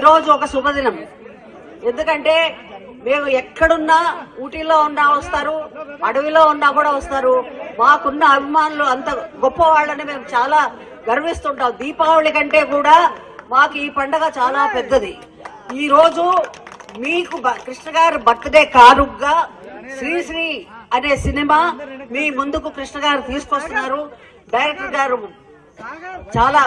రోజు ఒక శుభదినం ఎందుకంటే మేము ఎక్కడున్నా ఊటీలో ఉన్నా వస్తారు అడవిలో ఉన్నా కూడా వస్తారు మాకున్న అభిమానులు అంత గొప్ప వాళ్ళని మేము చాలా గర్విస్తుంటాం దీపావళి కంటే కూడా మాకు ఈ పండగ చాలా పెద్దది ఈ రోజు మీకు బ- కృష్ణ గారి బర్త్డే కారుగా శ్రీశ్రీ అనే సినిమా మీ ముందుకు కృష్ణ గారు తీసుకొస్తున్నారు డైరెక్టర్ గారు చాలా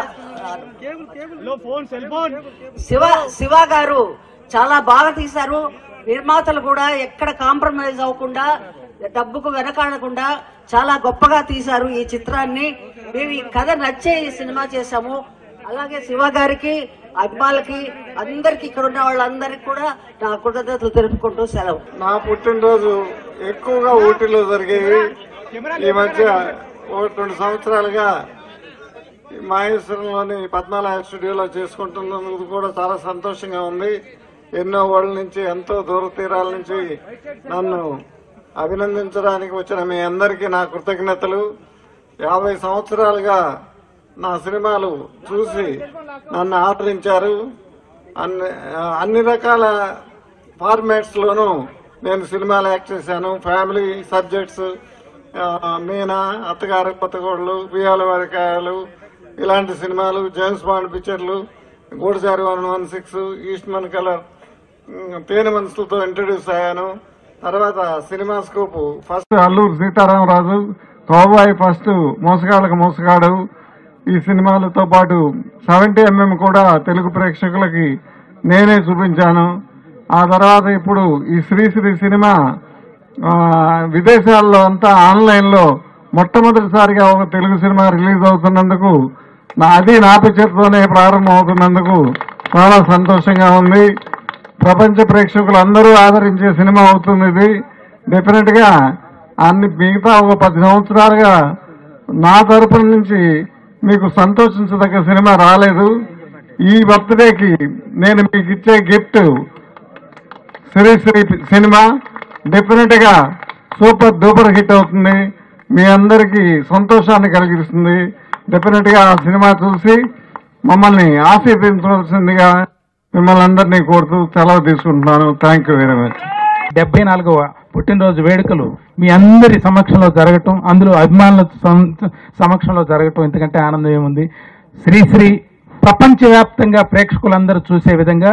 శివ శివ గారు చాలా బాగా తీశారు నిర్మాతలు కూడా ఎక్కడ కాంప్రమైజ్ అవ్వకుండా డబ్బుకు వెనకాడకుండా చాలా గొప్పగా తీశారు ఈ చిత్రాన్ని మేము ఈ కథ నచ్చే ఈ సినిమా చేశాము అలాగే శివ గారికి అభిమానులకి అందరికి ఇక్కడ ఉన్న వాళ్ళందరికీ కూడా నా కృతజ్ఞతలు తెలుపుకుంటూ సెలవు నా పుట్టినరోజు ఎక్కువగా ఊటీలో జరిగేవి ఈ మధ్య ఒకటి రెండు సంవత్సరాలుగా ఈ మాహేశ్వరంలోని పద్మాలయ స్టూడియోలో చేసుకుంటున్నందుకు కూడా చాలా సంతోషంగా ఉంది ఎన్నో ఊళ్ళ నుంచి ఎంతో దూర తీరాల నుంచి నన్ను అభినందించడానికి వచ్చిన మీ అందరికీ నా కృతజ్ఞతలు యాభై సంవత్సరాలుగా నా సినిమాలు చూసి నన్ను ఆదరించారు అన్ని అన్ని రకాల ఫార్మాట్స్ లోనూ నేను సినిమాలు యాక్ట్ చేశాను ఫ్యామిలీ సబ్జెక్ట్స్ ఆ, మీనా అత్తగారి కొత్తగోడలు బియ్యాల వారికాయలు ఇలాంటి సినిమాలు జేమ్స్ బాండ్ పిక్చర్లు Gudachari one one six eastman colour um, తేనె మనసులతో ఇంట్రడ్యూస్ అయ్యాను తర్వాత cinemascope first Alluri Sitaramaraju cowboy first Mosagallaku Mosagadu ఈ సినిమాలతో పాటు సెవెంటీ ఎంఎం కూడా తెలుగు ప్రేక్షకులకి నేనే చూపించాను ఆ తర్వాత ఇప్పుడు ఈ శ్రీశ్రీ సినిమా ఆ, విదేశాల్లో అంతా ఆన్లైన్ లో మొట్టమొదటిసారిగా ఒక తెలుగు సినిమా రిలీజ్ అవుతున్నందుకు నా అది నా పిక్చర్తోనే ప్రారంభం అవుతున్నందుకు చాలా సంతోషంగా ఉంది ప్రపంచ ప్రేక్షకులు అందరూ ఆదరించే సినిమా అవుతుంది ఇది డెఫినెట్ గా అన్ని మిగతా ఒక పది సంవత్సరాలుగా నా తరపున నుంచి మీకు సంతోషించదగ్గ సినిమా రాలేదు ఈ బర్త్డేకి నేను మీకు ఇచ్చే గిఫ్ట్ శ్రీశ్రీ సినిమా డెఫినెట్ గా సూపర్ డూపర్ హిట్ అవుతుంది మీ అందరికీ సంతోషాన్ని కలిగిస్తుంది డెఫినెట్ గా ఆ సినిమా చూసి మమ్మల్ని ఆశీర్వదించవలసిందిగా మిమ్మల్ని అందరినీ కోరుతూ సెలవు తీసుకుంటున్నాను థ్యాంక్ యూ వెరీ మచ్ డెబ్బై నాలుగవ పుట్టినరోజు వేడుకలు మీ అందరి సమక్షంలో జరగటం అందులో అభిమానుల సం- సమక్షంలో జరగటం ఎందుకంటే ఆనందం ఏముంది శ్రీశ్రీ ప్రపంచవ్యాప్తంగా ప్రేక్షకులందరూ చూసే విధంగా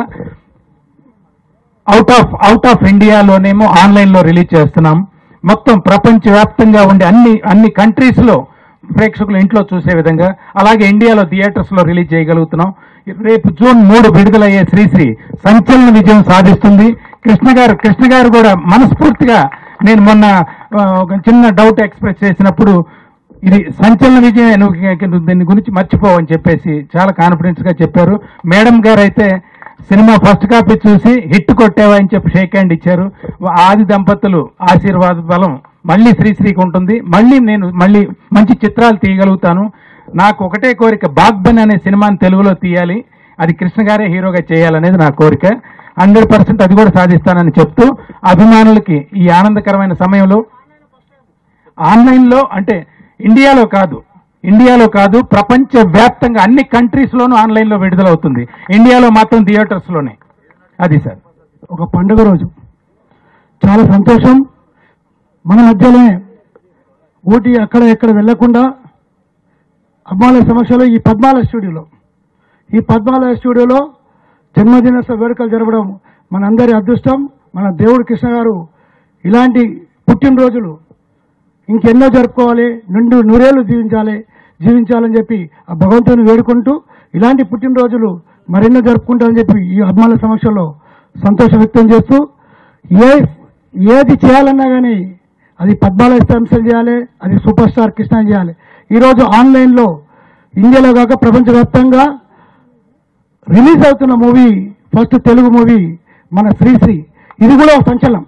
అవుట్ ఆఫ్ అవుట్ ఆఫ్ ఇండియాలోనేమో ఆన్లైన్ లో రిలీజ్ చేస్తున్నాం మొత్తం ప్రపంచవ్యాప్తంగా ఉండే అన్ని అన్ని కంట్రీస్ లో ప్రేక్షకులు ఇంట్లో చూసే విధంగా అలాగే ఇండియాలో థియేటర్స్ లో రిలీజ్ చేయగలుగుతున్నాం రేపు జూన్ మూడు విడుదలయ్యే శ్రీశ్రీ సంచలన విజయం సాధిస్తుంది కృష్ణ గారు కృష్ణ గారు కూడా మనస్ఫూర్తిగా నేను మొన్న ఆ, ఒక చిన్న డౌట్ ఎక్స్ప్రెస్ చేసినప్పుడు ఇది సంచలన విజయం నువ్వు నువ్వు దీని గురించి మర్చిపోవని చెప్పేసి చాలా కాన్ఫిడెన్స్ గా చెప్పారు మేడం గారు అయితే సినిమా ఫస్ట్ కాపీ చూసి హిట్ కొట్టేవా అని చెప్పి షేక్ హ్యాండ్ ఇచ్చారు ఆది దంపతులు ఆశీర్వాద బలం మళ్ళీ శ్రీశ్రీకి ఉంటుంది మళ్ళీ నేను మళ్ళీ మంచి చిత్రాలు తీయగలుగుతాను నాకు ఒకటే కోరిక బాగ్బన్ అనే సినిమాని తెలుగులో తీయాలి అది కృష్ణ గారే హీరోగా చేయాలనేది నా కోరిక హండ్రెడ్ పర్సెంట్ అది కూడా సాధిస్తానని చెప్తూ అభిమానులకి ఈ ఆనందకరమైన సమయంలో ఆన్లైన్ లో అంటే ఇండియాలో కాదు ఇండియాలో కాదు ప్రపంచ వ్యాప్తంగా అన్ని కంట్రీస్ లోనూ ఆన్లైన్ లో విడుదలవుతుంది ఇండియాలో మాత్రం థియేటర్స్ లోనే అది సార్ ఒక పండుగ రోజు చాలా సంతోషం మన మధ్యలోనే ఊటీ అక్కడ ఎక్కడ వెళ్లకుండా అమ్మాల సమక్షంలో ఈ పద్మాల స్టూడియోలో ఈ పద్మాల స్టూడియోలో జన్మదినోత్సవ వేడుకలు జరపడం మనందరి అదృష్టం మన దేవుడు కృష్ణ గారు ఇలాంటి పుట్టినరోజులు ఇంకెన్నో జరుపుకోవాలి నిండు నూరేళ్లు జీవించాలి జీవించాలని చెప్పి ఆ భగవంతుని వేడుకుంటూ ఇలాంటి పుట్టినరోజులు మరెన్నో జరుపుకుంటారని చెప్పి ఈ అభిమానుల సమక్షంలో సంతోషం వ్యక్తం చేస్తూ ఏ ఏది చేయాలన్నా కానీ అది పద్మాలయ సంస్థలు చేయాలి అది సూపర్ స్టార్ కృష్ణ చేయాలి ఈరోజు ఆన్లైన్లో ఇండియాలో కాక ప్రపంచవ్యాప్తంగా రిలీజ్ అవుతున్న మూవీ ఫస్ట్ తెలుగు మూవీ మన శ్రీశ్రీ ఇది కూడా ఒక సంచలనం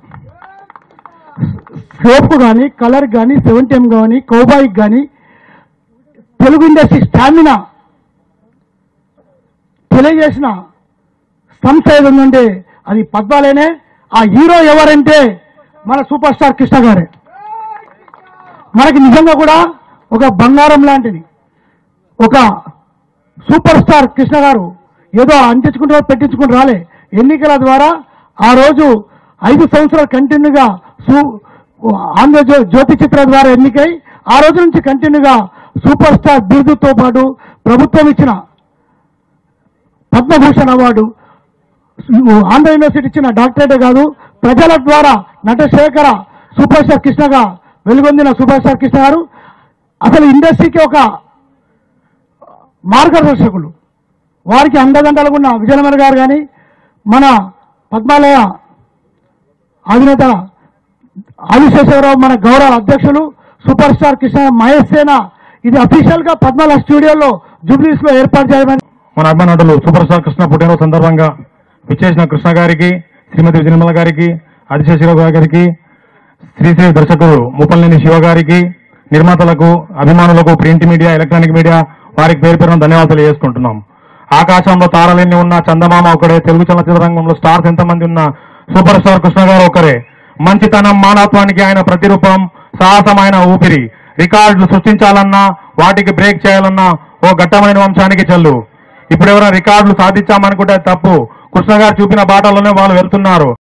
స్కోప్ కానీ కలర్ కానీ సెవెంటీ ఎం కానీ కౌబాయిక్ కానీ తెలుగు ఇండస్ట్రీ స్టామినా తెలియజేసిన సంస్థ ఏది ఉందంటే అది పద్మాలేనే ఆ హీరో ఎవరంటే మన సూపర్ స్టార్ కృష్ణ గారే మనకి నిజంగా కూడా ఒక బంగారం లాంటిది ఒక సూపర్ స్టార్ కృష్ణ గారు ఏదో అంటించుకుంటూ పెట్టించుకుంటూ రాలే ఎన్నికల ద్వారా ఆ రోజు ఐదు సంవత్సరాలు కంటిన్యూగా సు ఆంధ్ర జ్యో- జ్యోతి చిత్ర ద్వారా ఎన్నికై ఆ రోజు నుంచి కంటిన్యూగా సూపర్ స్టార్ బిరుదుతో పాటు ప్రభుత్వం ఇచ్చిన పద్మభూషణ్ అవార్డు ఆంధ్ర యూనివర్సిటీ ఇచ్చిన డాక్టరేటే కాదు ప్రజల ద్వారా నటశేఖర సూపర్ స్టార్ కృష్ణగా వెలుగొందిన సూపర్ స్టార్ కృష్ణ గారు అసలు ఇండస్ట్రీకి ఒక మార్గదర్శకులు వారికి అండదండలుగా ఉన్న విజయనగర్ గారు కానీ మన పద్మాలయ అధినేత ఆదిశేషవరావు మన గౌరవ అధ్యక్షులు సూపర్ స్టార్ కృష్ణ మహేష్ సేన ఇది అఫీషియల్ గా పద్మాలయ స్టూడియోలో జూబ్లీస్ లో ఏర్పాటు చేయమని మన అభిమానులు సూపర్ స్టార్ కృష్ణ పుట్టినరోజు సందర్భంగా విచ్చేసిన కృష్ణ గారికి శ్రీమతి విజయనిర్మల గారికి ఆదిశేషరావు గారికి శ్రీశ్రీ దర్శకుడు ముప్పలనేని శివ గారికి నిర్మాతలకు అభిమానులకు ప్రింట్ మీడియా ఎలక్ట్రానిక్ మీడియా వారికి పేరు పేరున ధన్యవాదాలు తెలియజేసుకుంటున్నాం ఆకాశంలో తారలెన్ని ఉన్న చందమామ ఒకడే తెలుగు చలనచిత్ర రంగంలో స్టార్స్ ఎంతమంది ఉన్న సూపర్ స్టార్ కృష్ణ గారు ఒకరే మంచితనం మానవత్వానికి ఆయన ప్రతిరూపం సాహసం ఆయన ఊపిరి రికార్డులు సృష్టించాలన్నా వాటికి బ్రేక్ చేయాలన్నా ఓ ఘట్టమైన వంశానికి చెల్లు ఇప్పుడు ఎవరైనా రికార్డులు సాధించామనుకుంటే అది తప్పు కృష్ణ గారు చూపిన బాటలోనే వాళ్ళు వెళ్తున్నారు